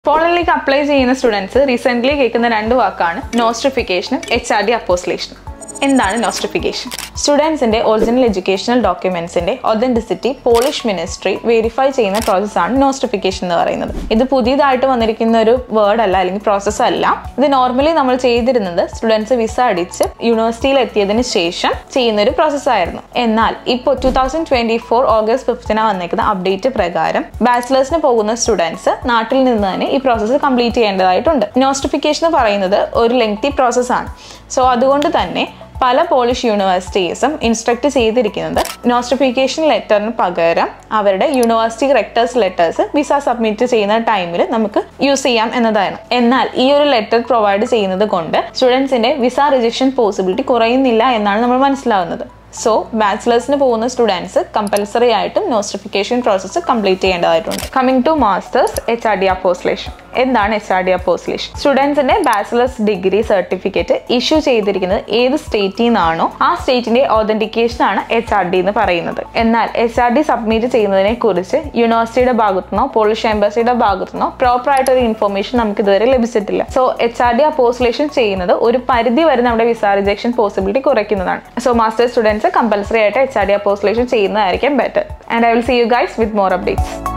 പോളിലേക്ക് apply ചെയ്യുന്ന students recent കേൾക്കുന്ന രണ്ട് വാക്കാണ് നോസ്ട്രിഫിക്കേഷനും എച്ച് ആർ ഡി അപ്പോസിലേഷനും എന്താണ് നോസ്ട്രിഫിക്കേഷൻ സ്റ്റുഡൻസിന്റെ ഒറിജിനൽ എഡ്യൂക്കേഷണൽ ഡോക്യുമെന്റ്സിന്റെ ഒതന്റിസിറ്റി പോളിഷ് മിനിസ്ട്രി വെരിഫൈ ചെയ്യുന്ന പ്രോസസ്സാണ് നോസ്ട്രിഫിക്കേഷൻ എന്ന് പറയുന്നത് ഇത് പുതിയതായിട്ട് വന്നിരിക്കുന്ന ഒരു വേർഡ് അല്ല അല്ലെങ്കിൽ പ്രോസസ്സ് അല്ല ഇത് നോർമലി നമ്മൾ ചെയ്തിരുന്നത് സ്റ്റുഡൻസ് വിസ അടിച്ച് യൂണിവേഴ്സിറ്റിയിൽ എത്തിയതിന് ശേഷം ചെയ്യുന്ന ഒരു പ്രോസസ്സായിരുന്നു എന്നാൽ ഇപ്പോൾ two thousand twenty four August ഫിഫ്റ്റിന് വന്നിരിക്കുന്ന അപ്ഡേറ്റ് പ്രകാരം ബാച്ചിലേഴ്സിന് പോകുന്ന സ്റ്റുഡൻസ് നാട്ടിൽ നിന്ന് തന്നെ ഈ പ്രോസസ്സ് കംപ്ലീറ്റ് ചെയ്യേണ്ടതായിട്ടുണ്ട് നോസ്ട്രിഫിക്കേഷൻ എന്ന് പറയുന്നത് ഒരു ലെങ്തി പ്രോസസ്സാണ് സോ അതുകൊണ്ട് തന്നെ പല പോളിഷ് യൂണിവേഴ്സിറ്റീസും ഇൻസ്ട്രക്ട് ചെയ്തിരിക്കുന്നത് നോസ്ട്രിഫിക്കേഷൻ ലെറ്ററിന് പകരം അവരുടെ university rectors letters visa submit ചെയ്യുന്ന ടൈമിൽ നമുക്ക് യൂസ് ചെയ്യാം എന്നതാണ് എന്നാൽ ഈ ഒരു ലെറ്റർ പ്രൊവൈഡ് ചെയ്യുന്നത് കൊണ്ട് സ്റ്റുഡൻസിന്റെ വിസ റിജക്ഷൻ പോസിബിലിറ്റി കുറയുന്നില്ല എന്നാണ് നമ്മൾ മനസ്സിലാവുന്നത് സോ ബാച്ചിലേഴ്സിന് പോകുന്ന സ്റ്റുഡൻസ് കമ്പൽസറി ആയിട്ടും നോസ്ട്രിഫിക്കേഷൻ പ്രോസസ്സ് കംപ്ലീറ്റ് ചെയ്യേണ്ടതായിട്ടുണ്ട് coming to masters H R D apostillation എന്താണ് എച്ച് ആർ ഡി അപ്പോസ്ലേഷൻ സ്റ്റുഡൻസിന്റെ ബാച്ചിലേഴ്സ് ഡിഗ്രി സർട്ടിഫിക്കറ്റ് ഇഷ്യൂ ചെയ്തിരിക്കുന്നത് ഏത് സ്റ്റേറ്റിൽ നിന്നാണോ ആ സ്റ്റേറ്റിന്റെ ഓതന്റിക്കേഷൻ ആണ് എച്ച് ആർ ഡി എന്ന് പറയുന്നത് എന്നാൽ എച്ച് ആർ ഡി സബ്മിറ്റ് ചെയ്യുന്നതിനെ കുറിച്ച് യൂണിവേഴ്സിറ്റിയുടെ ഭാഗത്തുനിന്നോ പോളിഷ് എംബസിയുടെ ഭാഗത്തുനിന്നോ പ്രോപ്പർ ആയിട്ട് ഒരു ഇൻഫർമേഷൻ നമുക്ക് ഇതുവരെ ലഭിച്ചിട്ടില്ല so H R D apostillation ചെയ്യുന്നത് ഒരു പരിധി വരെ നമ്മുടെ വിസ റിജക്ഷൻ പോസിബിലിറ്റി കുറയ്ക്കുന്നതാണ് സോ മാസ്റ്റർ സ്റ്റുഡൻസ് കമ്പൽസറി ആയിട്ട് എച്ച് ആർ ഡി അപ്പോസ്ലേഷൻ ചെയ്യുന്നതായിരിക്കും better and I will see you guys with more updates